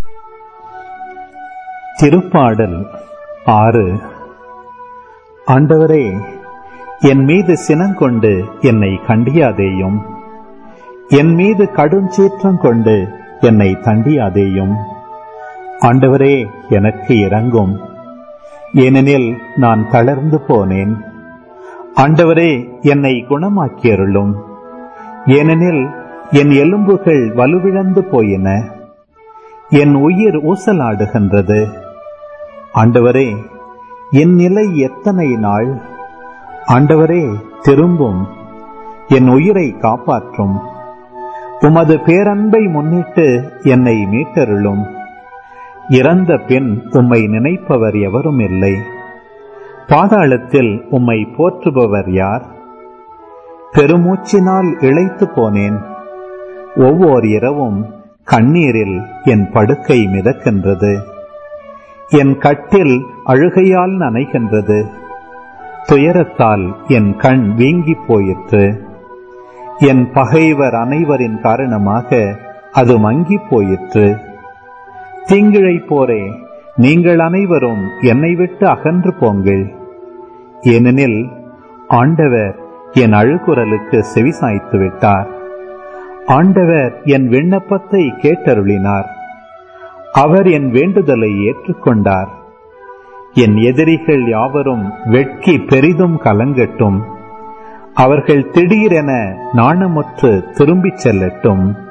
திருப்பாடல் ஆறு ஆண்டவரே என் மீது சினங்கொண்டு என்னை கண்டியாதேயும் என் மீது கடுஞ்சீற்றம் கொண்டு என்னை தண்டியாதேயும் ஆண்டவரே எனக்கு இறங்கும் ஏனெனில் நான் தளர்ந்து போனேன் ஆண்டவரே என்னை குணமாக்கியருளும் ஏனெனில் என் எலும்புகள் வலுவிழந்து போயின என் உயிர் ஊசலாடுகின்றது ஆண்டவரே என் நிலை எத்தனை நாள் ஆண்டவரே திரும்பும் என் உயிரை காப்பாற்றும் உமது பேரன்பை முன்னிட்டு என்னை மீட்டருளும் இறந்த பின் உம்மை நினைப்பவர் எவரும் இல்லை பாதாளத்தில் உம்மை போற்றுபவர் யார் பெருமூச்சினால் இழைத்து போனேன் ஒவ்வொரு இரவும் கண்ணீரில் என் படுக்கை மிதக்கின்றது என் கட்டில் அழுகையால் நனைகின்றது துயரத்தால் என் கண் வீங்கி போயிற்று என் பகைவர் அனைவரின் காரணமாக அது மங்கி போயிற்று தீங்கிழை போரே நீங்கள் அனைவரும் என்னை விட்டு அகன்று போங்கள் ஏனெனில் ஆண்டவர் என் அழுகுரலுக்கு செவிசாய்த்து விட்டார் ஆண்டவர் என் விண்ணப்பத்தை கேட்டருளினார் அவர் என் வேண்டுதலை ஏற்றுக்கொண்டார் என் எதிரிகள் யாவரும் வெட்கி பெரிதும் கலங்கட்டும் அவர்கள் திடீரென நாணமுற்று திரும்பிச் செல்லட்டும்